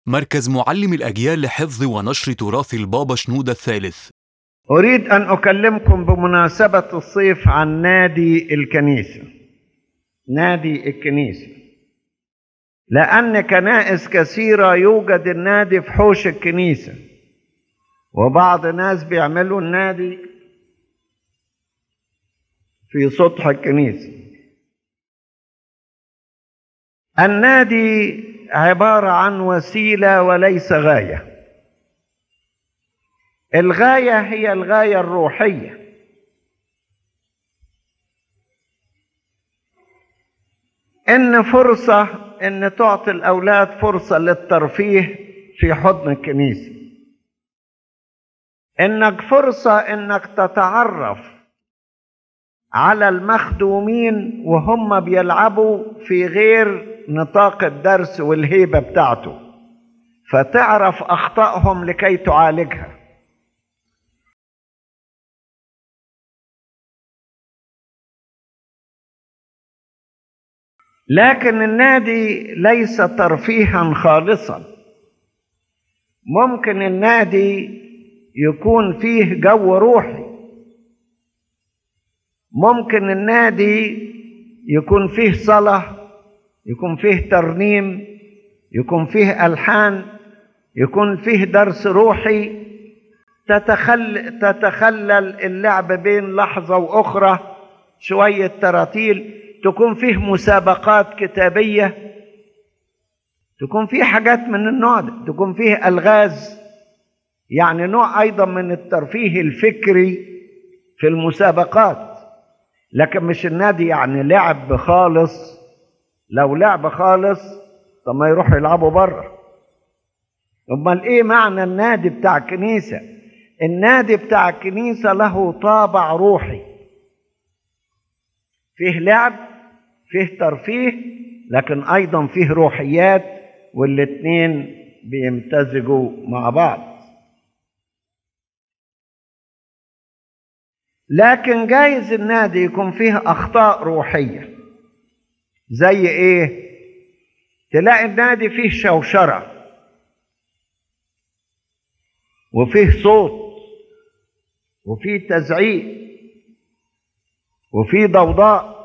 مركز معلم الأجيال لحفظ ونشر تراث البابا شنودة الثالث أريد أن أكلمكم بمناسبة الصيف عن نادي الكنيسة نادي الكنيسة لأن كنائس كثيرة يوجد النادي في حوش الكنيسة وبعض الناس بيعملوا النادي في سطح الكنيسة النادي عبارة عن وسيلة وليس غاية الغاية هي الغاية الروحية إن فرصة إن تعطي الأولاد فرصة للترفيه في حضن الكنيسة إنك فرصة إنك تتعرف على المخدومين وهم بيلعبوا في غير نطاق الدرس والهيبة بتاعته فتعرف أخطائهم لكي تعالجها لكن النادي ليس ترفيها خالصا ممكن النادي يكون فيه جو روحي ممكن النادي يكون فيه صلاه يكون فيه ترنيم يكون فيه الحان يكون فيه درس روحي تتخل تتخلل اللعب بين لحظه واخرى شويه تراتيل تكون فيه مسابقات كتابيه تكون فيه حاجات من النوع ده تكون فيه الغاز يعني نوع ايضا من الترفيه الفكري في المسابقات لكن مش النادي يعني لعب خالص لو لعب خالص طب ما يروحوا يلعبوا بره امال ايه معنى النادي بتاع الكنيسه النادي بتاع الكنيسه له طابع روحي فيه لعب فيه ترفيه لكن ايضا فيه روحيات والاتنين بيمتزجوا مع بعض لكن جايز النادي يكون فيه اخطاء روحيه زي ايه تلاقي النادي فيه شوشره وفيه صوت وفيه تزعيق وفيه ضوضاء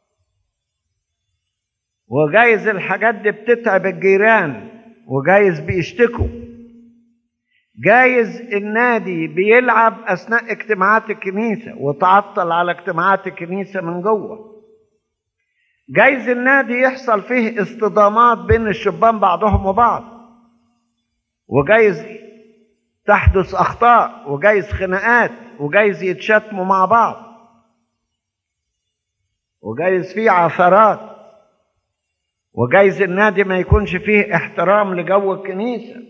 وجايز الحاجات دي بتتعب الجيران وجايز بيشتكوا جايز النادي بيلعب اثناء اجتماعات الكنيسه وتعطل على اجتماعات الكنيسه من جوه جايز النادي يحصل فيه اصطدامات بين الشبان بعضهم وبعض وجايز تحدث اخطاء وجايز خناقات وجايز يتشتموا مع بعض وجايز فيه عثرات وجايز النادي ما يكونش فيه احترام لجو الكنيسه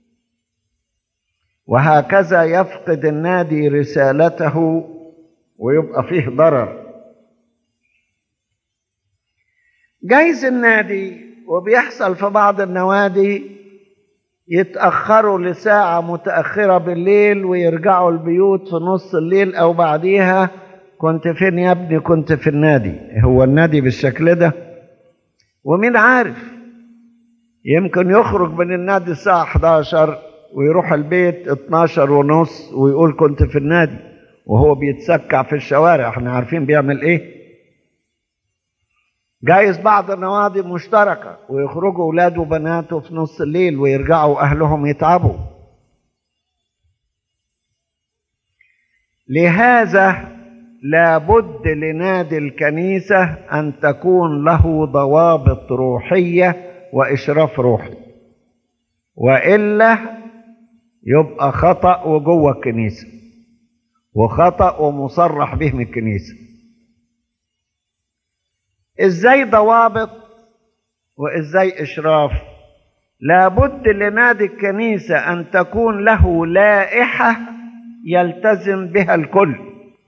وهكذا يفقد النادي رسالته ويبقى فيه ضرر جايز النادي وبيحصل في بعض النوادي يتأخروا لساعة متأخرة بالليل ويرجعوا البيوت في نص الليل أو بعديها كنت فين يا ابني كنت في النادي هو النادي بالشكل ده ومين عارف يمكن يخرج من النادي الساعة 11 ويروح البيت 12 ونص ويقول كنت في النادي وهو بيتسكع في الشوارع احنا عارفين بيعمل ايه جايز بعض النوادي مشتركة ويخرجوا أولاده وبناته في نص الليل ويرجعوا أهلهم يتعبوا لهذا لابد لنادي الكنيسة أن تكون له ضوابط روحية وإشراف روحي وإلا يبقى خطأ وجوه الكنيسة وخطأ ومصرح به من الكنيسة ازاي ضوابط وازاي اشراف لابد لنادي الكنيسة ان تكون له لائحة يلتزم بها الكل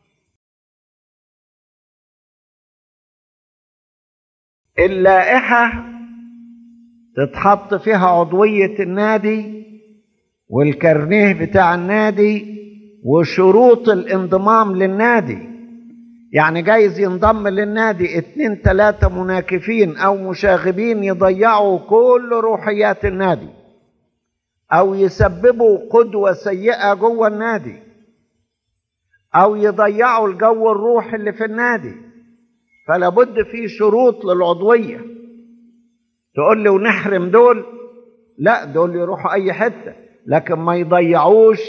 اللائحة تتحط فيها عضوية النادي والكارنيه بتاع النادي وشروط الانضمام للنادي يعني جايز ينضم للنادي اتنين تلاتة مناكفين او مشاغبين يضيعوا كل روحيات النادي او يسببوا قدوه سيئه جوه النادي او يضيعوا الجو الروحي اللي في النادي فلا بد في شروط للعضويه تقول لي ونحرم دول لا دول يروحوا اي حته لكن ما يضيعوش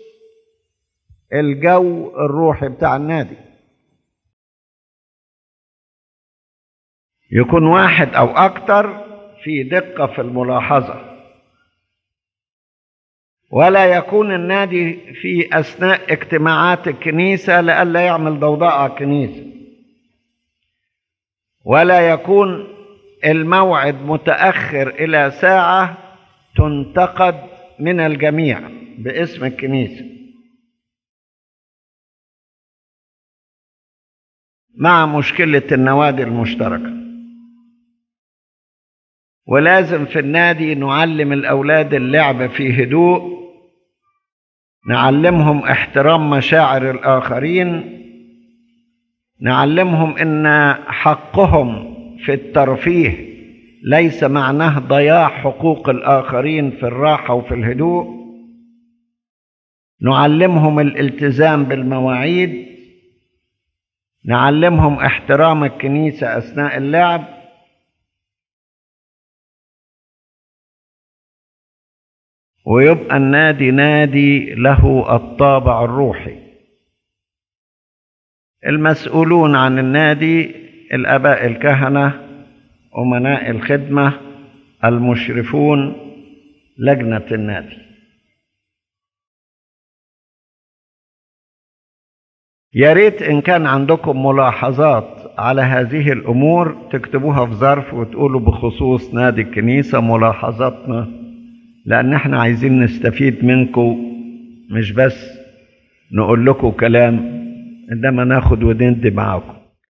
الجو الروحي بتاع النادي يكون واحد او اكتر في دقه في الملاحظه ولا يكون النادي في اثناء اجتماعات الكنيسه لئلا يعمل ضوضاء على الكنيسه ولا يكون الموعد متاخر الى ساعه تنتقد من الجميع باسم الكنيسه مع مشكله النوادي المشتركه ولازم في النادي نعلم الاولاد اللعب في هدوء نعلمهم احترام مشاعر الاخرين نعلمهم ان حقهم في الترفيه ليس معناه ضياع حقوق الاخرين في الراحه وفي الهدوء نعلمهم الالتزام بالمواعيد نعلمهم احترام الكنيسه اثناء اللعب ويبقى النادي نادي له الطابع الروحي المسؤولون عن النادي الاباء الكهنه امناء الخدمه المشرفون لجنه النادي يا ريت ان كان عندكم ملاحظات على هذه الامور تكتبوها في ظرف وتقولوا بخصوص نادي الكنيسه ملاحظاتنا لان احنا عايزين نستفيد منكم مش بس نقول لكم كلام انما ناخد وندي معاكم